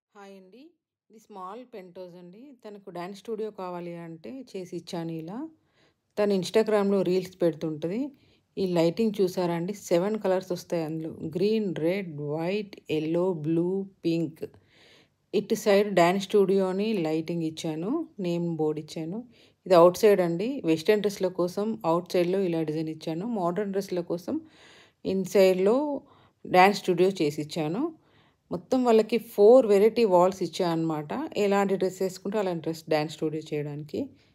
Hi అండి. ఇది small pentose అండి. తనకు డాన్స్ స్టూడియో కావాలి అంటే చేసి ఇచ్చాను ఇలా. తను ఇన్‌స్టాగ్రామ్‌లో రీల్స్ పెడుతుంటది. ఈ లైటింగ్ చూసారా అండి? 7 కలర్స్ వస్తాయి అందులో. Green, red, white, yellow, blue, pink. ఇటు సైడ్ డాన్స్ స్టూడియో అని లైటింగ్ ఇచ్చాను. నేమ్ బోర్డ్ ఇచ్చాను. ఇది ఔట్ సైడ్ అండి. వెస్టర్న్ డ్రెస్‌ల కోసం ఔట్ సైడ్‌లో ఇలా డిజైన్ ఇచ్చాను. మోడర్న్ డ్రెస్‌ల కోసం ఇన్‌సైడ్‌లో డాన్స్ స్టూడియో చేసిచ్చాను. మొత్తం వాళ్ళకి 4 వెరైటీ వాల్స్ ఇచ్చా అనమాట. ఎలాంటి డ్రెస్ ఏసుకుంటే అలాంటి డ్రెస్ డాన్స్ స్టూడియో చేయడానికి.